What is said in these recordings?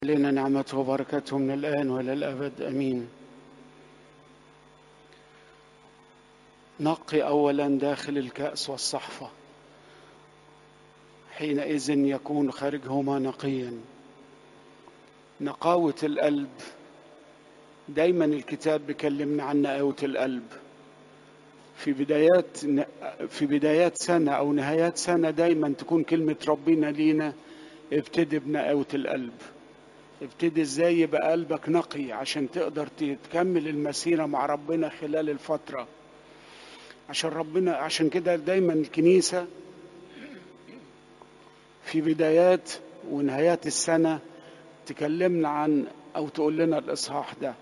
لنا نعمته وبركته من الآن وإلى الأبد أمين نقي أولا داخل الكأس والصحفة حينئذ يكون خارجهما نقيا نقاوة القلب دايما الكتاب بيكلمنا عن نقاوة القلب في بدايات في بدايات سنة أو نهايات سنة دايما تكون كلمة ربنا لينا ابتدي بنقاوة القلب ابتدي ازاي يبقى قلبك نقي عشان تقدر تكمل المسيرة مع ربنا خلال الفترة عشان ربنا عشان كده دايما الكنيسة في بدايات ونهايات السنة تكلمنا عن أو تقول لنا الإصحاح ده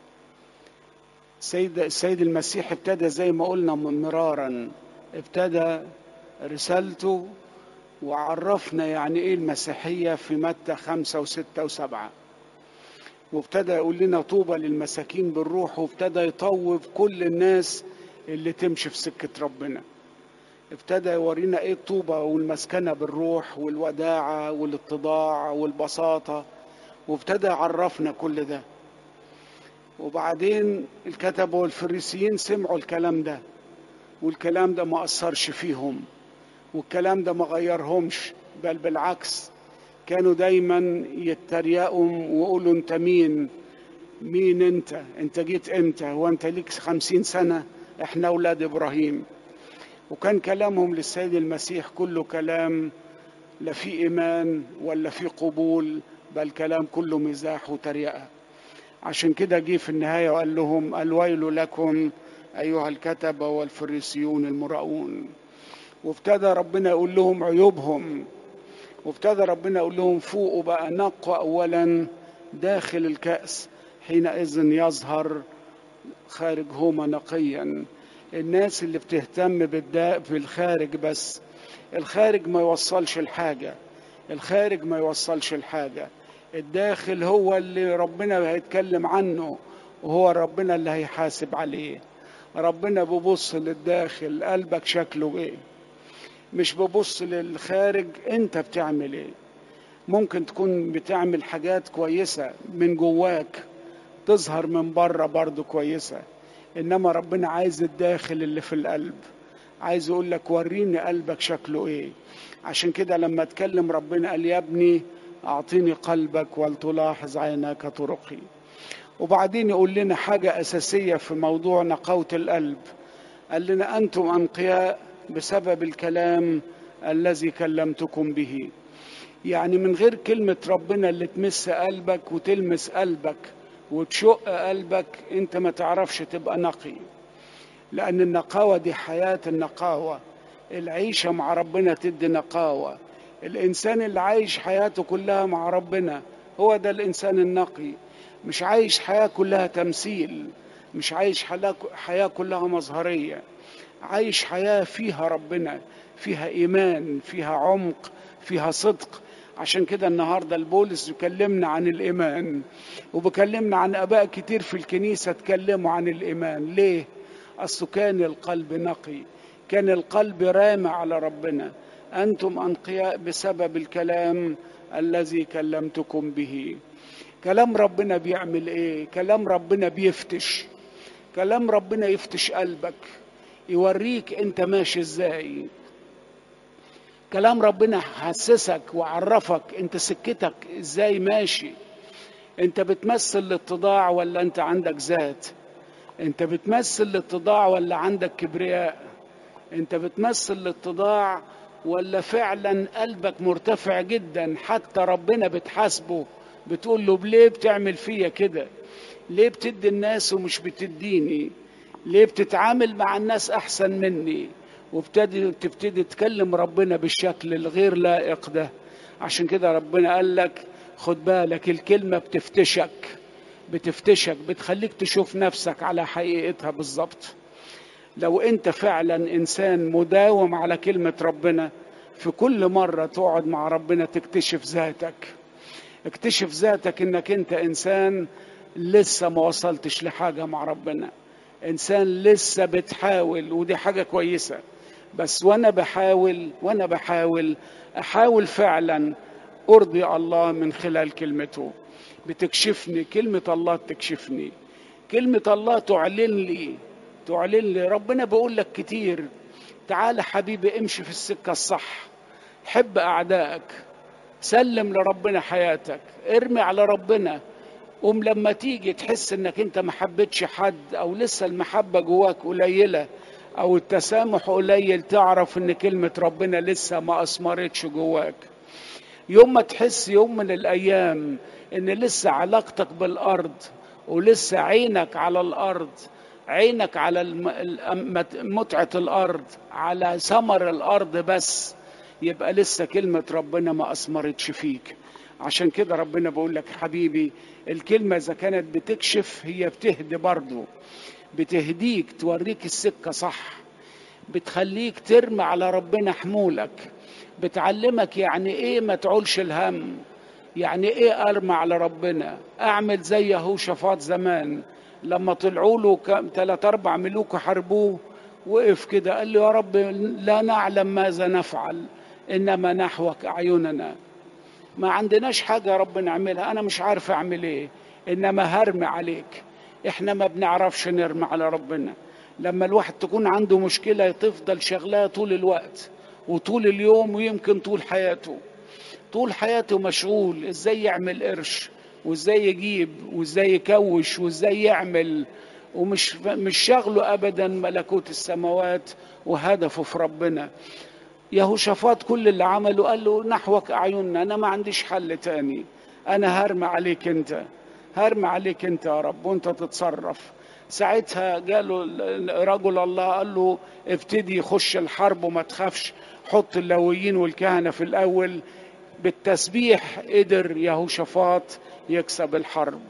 السيد السيد المسيح ابتدى زي ما قلنا مرارا ابتدى رسالته وعرفنا يعني ايه المسيحية في متى خمسة وستة وسبعة وابتدى يقول لنا طوبى للمساكين بالروح وابتدى يطوب كل الناس اللي تمشي في سكة ربنا ابتدى يورينا ايه الطوبة والمسكنة بالروح والوداعة والاتضاع والبساطة وابتدى يعرفنا كل ده وبعدين الكتبة والفريسيين سمعوا الكلام ده والكلام ده ما أثرش فيهم والكلام ده ما غيرهمش بل بالعكس كانوا دايما يتريقوا ويقولوا انت مين مين انت انت جيت امتى هو انت ليك خمسين سنة احنا اولاد ابراهيم وكان كلامهم للسيد المسيح كله كلام لا في ايمان ولا في قبول بل كلام كله مزاح وتريقه عشان كده جه في النهايه وقال لهم الويل لكم ايها الكتبه والفريسيون المراؤون وابتدى ربنا يقول لهم عيوبهم وابتدى ربنا يقول لهم فوقوا بقى نقوا اولا داخل الكأس حينئذ يظهر خارجهما نقيا الناس اللي بتهتم بالداء في الخارج بس الخارج ما يوصلش الحاجة الخارج ما يوصلش الحاجة الداخل هو اللي ربنا هيتكلم عنه وهو ربنا اللي هيحاسب عليه ربنا بيبص للداخل قلبك شكله ايه مش ببص للخارج انت بتعمل ايه ممكن تكون بتعمل حاجات كويسة من جواك تظهر من بره برضو كويسة انما ربنا عايز الداخل اللي في القلب عايز يقول لك وريني قلبك شكله ايه عشان كده لما اتكلم ربنا قال يا ابني اعطيني قلبك ولتلاحظ عيناك طرقي وبعدين يقول لنا حاجة أساسية في موضوع نقاوة القلب قال لنا أنتم أنقياء بسبب الكلام الذي كلمتكم به يعني من غير كلمة ربنا اللي تمس قلبك وتلمس قلبك وتشق قلبك انت ما تعرفش تبقى نقي لأن النقاوة دي حياة النقاوة العيشة مع ربنا تدي نقاوة الإنسان اللي عايش حياته كلها مع ربنا هو ده الإنسان النقي مش عايش حياة كلها تمثيل مش عايش حياة كلها مظهرية عايش حياة فيها ربنا فيها إيمان فيها عمق فيها صدق عشان كده النهاردة البولس يكلمنا عن الإيمان وبكلمنا عن أباء كتير في الكنيسة اتكلموا عن الإيمان ليه؟ أصله كان القلب نقي كان القلب رامع على ربنا أنتم أنقياء بسبب الكلام الذي كلمتكم به كلام ربنا بيعمل ايه كلام ربنا بيفتش كلام ربنا يفتش قلبك يوريك انت ماشي ازاي كلام ربنا حسسك وعرفك انت سكتك ازاي ماشي انت بتمثل الاتضاع ولا انت عندك ذات انت بتمثل الاتضاع ولا عندك كبرياء انت بتمثل الاتضاع ولا فعلا قلبك مرتفع جدا حتى ربنا بتحاسبه بتقول له ليه بتعمل فيا كده ليه بتدي الناس ومش بتديني ليه بتتعامل مع الناس احسن مني وابتدي تبتدي تكلم ربنا بالشكل الغير لائق ده عشان كده ربنا قال لك خد بالك الكلمة بتفتشك بتفتشك بتخليك تشوف نفسك على حقيقتها بالظبط لو انت فعلا انسان مداوم على كلمة ربنا في كل مرة تقعد مع ربنا تكتشف ذاتك اكتشف ذاتك انك انت انسان لسه ما وصلتش لحاجه مع ربنا انسان لسه بتحاول ودي حاجه كويسه بس وانا بحاول وانا بحاول احاول فعلا ارضي الله من خلال كلمته بتكشفني كلمة الله بتكشفني كلمة الله تعلن لي تعلن لي ربنا بيقول لك كتير تعال حبيبي امشي في السكة الصح حب أعدائك سلم لربنا حياتك ارمي على ربنا قوم لما تيجي تحس انك انت ما حبيتش حد او لسه المحبة جواك قليلة او التسامح قليل تعرف ان كلمة ربنا لسه ما اثمرتش جواك يوم ما تحس يوم من الايام ان لسه علاقتك بالارض ولسه عينك على الارض عينك على متعة الارض على ثمر الارض بس يبقى لسه كلمة ربنا ما اثمرتش فيك عشان كده ربنا بقول لك حبيبي الكلمة إذا كانت بتكشف هي بتهدي برضه بتهديك توريك السكة صح بتخليك ترمي على ربنا حمولك بتعلمك يعني ايه ما تعولش الهم يعني ايه ارمى على ربنا اعمل زي يهوشافاط زمان لما طلعوا له ثلاث اربع ملوك حاربوه وقف كده قال له يا رب لا نعلم ماذا نفعل انما نحوك اعيننا ما عندناش حاجة يا رب نعملها أنا مش عارف أعمل إيه إنما هرمي عليك إحنا ما بنعرفش نرمي على ربنا لما الواحد تكون عنده مشكلة تفضل شغلها طول الوقت وطول اليوم ويمكن طول حياته طول حياته مشغول إزاي يعمل قرش وإزاي يجيب وإزاي يكوش وإزاي يعمل ومش مش شغله أبدا ملكوت السماوات وهدفه في ربنا يهوشافاط كل اللي عمله قال له نحوك أعيننا أنا ما عنديش حل تاني أنا هرمي عليك أنت هرمي عليك أنت يا رب وأنت تتصرف ساعتها جاله رجل الله قال له ابتدي خش الحرب وما تخافش حط اللويين والكهنة في الأول بالتسبيح قدر يهوشافاط يكسب الحرب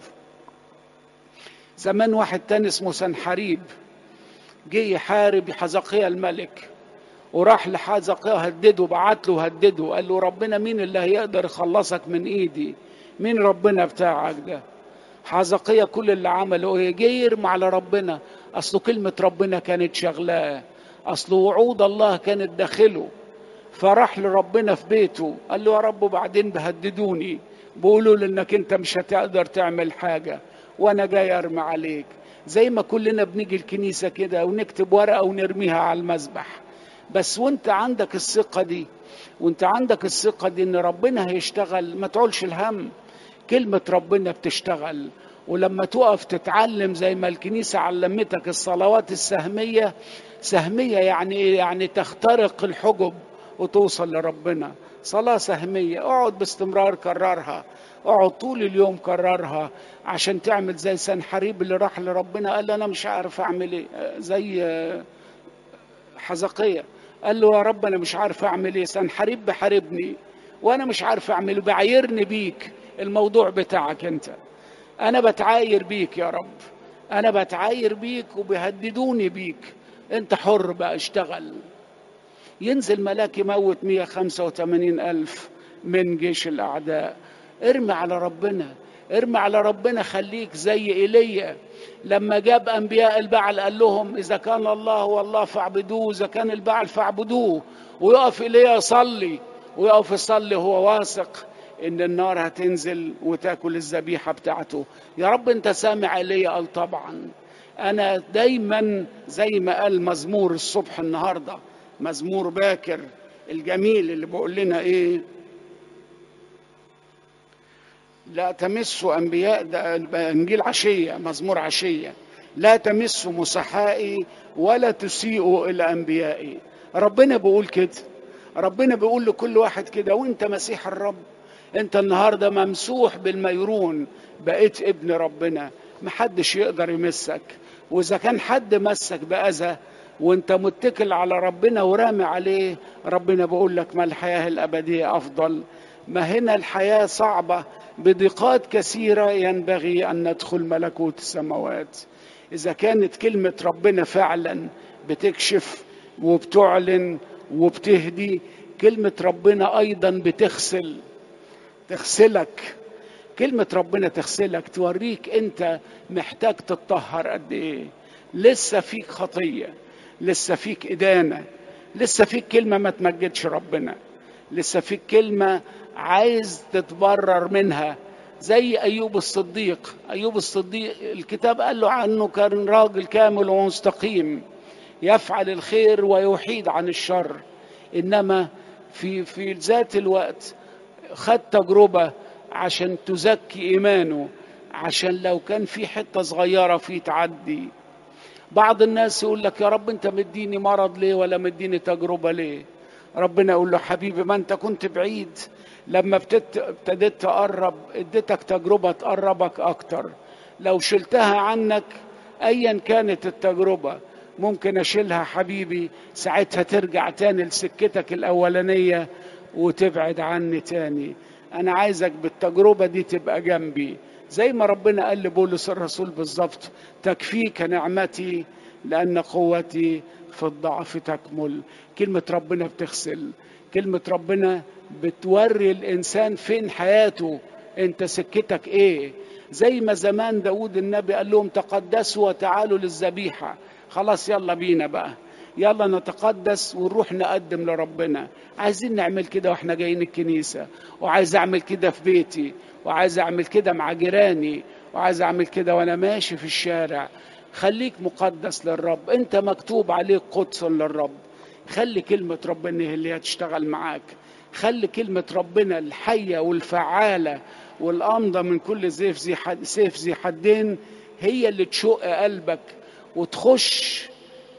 زمان واحد تاني اسمه سنحريب جه يحارب حزقيا الملك وراح لحزقيا هدده بعت له هدده قال له ربنا مين اللي هيقدر يخلصك من ايدي مين ربنا بتاعك ده حزقيا كل اللي عمله ايه جه يرمي على ربنا اصله كلمه ربنا كانت شغلاه اصله وعود الله كانت داخله فراح لربنا في بيته قال له يا رب وبعدين بهددوني بيقولوا لي انك انت مش هتقدر تعمل حاجه وانا جاي ارمي عليك زي ما كلنا بنيجي الكنيسه كده ونكتب ورقه ونرميها على المذبح بس وانت عندك الثقة دي وانت عندك الثقة دي ان ربنا هيشتغل ما تعولش الهم كلمة ربنا بتشتغل ولما تقف تتعلم زي ما الكنيسة علمتك الصلوات السهمية سهمية يعني ايه يعني تخترق الحجب وتوصل لربنا صلاة سهمية اقعد باستمرار كررها اقعد طول اليوم كررها عشان تعمل زي سنحريب اللي راح لربنا قال انا مش عارف اعمل ايه زي حزقية قال له يا رب انا مش عارف اعمل ايه سنحارب بحاربني وانا مش عارف اعمل بعايرني بيك الموضوع بتاعك انت انا بتعاير بيك يا رب انا بتعاير بيك وبيهددوني بيك انت حر بقى اشتغل ينزل ملاك يموت 185 ألف من جيش الأعداء ارمي على ربنا ارمي على ربنا خليك زي ايليا لما جاب انبياء البعل قال لهم اذا كان الله هو الله فاعبدوه اذا كان البعل فاعبدوه ويقف ايليا يصلي ويقف يصلي هو واثق ان النار هتنزل وتاكل الذبيحه بتاعته يا رب انت سامع ايليا قال طبعا انا دايما زي ما قال مزمور الصبح النهارده مزمور باكر الجميل اللي بيقول لنا ايه لا تمسوا انبياء ده انجيل عشيه مزمور عشيه لا تمسوا مسحائي ولا تسيئوا الى انبيائي ربنا بيقول كده ربنا بيقول لكل واحد كده وانت مسيح الرب انت النهارده ممسوح بالميرون بقيت ابن ربنا محدش يقدر يمسك واذا كان حد مسك باذى وانت متكل على ربنا ورامي عليه ربنا بيقول لك ما الحياه الابديه افضل ما هنا الحياه صعبه بضيقات كثيره ينبغي ان ندخل ملكوت السماوات اذا كانت كلمه ربنا فعلا بتكشف وبتعلن وبتهدي كلمه ربنا ايضا بتغسل تغسلك كلمة ربنا تغسلك توريك انت محتاج تتطهر قد ايه لسه فيك خطية لسه فيك إدانة لسه فيك كلمة ما تمجدش ربنا لسه فيك كلمة عايز تتبرر منها زي أيوب الصديق أيوب الصديق الكتاب قال له عنه كان راجل كامل ومستقيم يفعل الخير ويحيد عن الشر إنما في في ذات الوقت خد تجربة عشان تزكي إيمانه عشان لو كان في حتة صغيرة فيه تعدي بعض الناس يقول لك يا رب انت مديني مرض ليه ولا مديني تجربة ليه ربنا يقول له حبيبي ما انت كنت بعيد لما ابتديت تقرب اديتك تجربة تقربك اكتر لو شلتها عنك ايا كانت التجربة ممكن اشيلها حبيبي ساعتها ترجع تاني لسكتك الاولانية وتبعد عني تاني انا عايزك بالتجربة دي تبقى جنبي زي ما ربنا قال لبولس الرسول بالظبط تكفيك نعمتي لأن قوتي في الضعف تكمل كلمة ربنا بتغسل كلمة ربنا بتوري الإنسان فين حياته أنت سكتك إيه زي ما زمان داود النبي قال لهم تقدسوا وتعالوا للذبيحة خلاص يلا بينا بقى يلا نتقدس ونروح نقدم لربنا عايزين نعمل كده واحنا جايين الكنيسة وعايز اعمل كده في بيتي وعايز اعمل كده مع جيراني وعايز اعمل كده وانا ماشي في الشارع خليك مقدس للرب انت مكتوب عليك قدس للرب خلي كلمة ربنا هي اللي هتشتغل معاك خلي كلمة ربنا الحية والفعالة والأمضة من كل سيف ذي حد سيف ذي حدين هي اللي تشق قلبك وتخش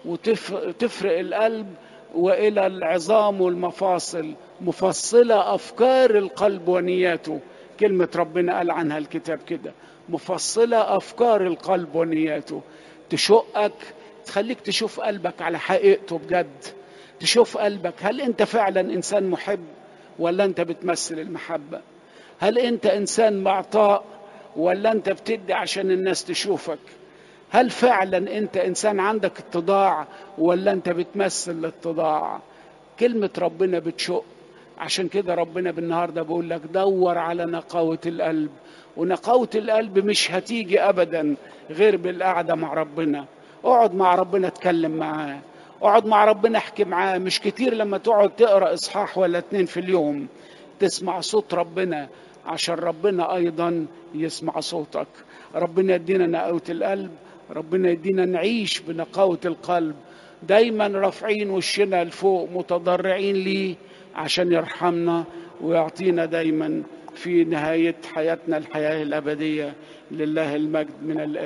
وتفرق القلب والى العظام والمفاصل مفصله افكار القلب ونياته كلمه ربنا قال عنها الكتاب كده مفصله افكار القلب ونياته تشقك تخليك تشوف قلبك على حقيقته بجد تشوف قلبك هل انت فعلا انسان محب ولا انت بتمثل المحبه هل انت انسان معطاء ولا انت بتدي عشان الناس تشوفك هل فعلا انت انسان عندك اتضاع ولا انت بتمثل الاتضاع كلمة ربنا بتشق عشان كده ربنا بالنهاردة بيقول لك دور على نقاوة القلب ونقاوة القلب مش هتيجي أبدا غير بالقعدة مع ربنا اقعد مع ربنا اتكلم معاه اقعد مع ربنا احكي معاه مش كتير لما تقعد تقرا اصحاح ولا اتنين في اليوم تسمع صوت ربنا عشان ربنا ايضا يسمع صوتك ربنا يدينا نقاوة القلب ربنا يدينا نعيش بنقاوة القلب دايما رافعين وشنا لفوق متضرعين ليه عشان يرحمنا ويعطينا دايما في نهاية حياتنا الحياة الأبدية لله المجد من الآن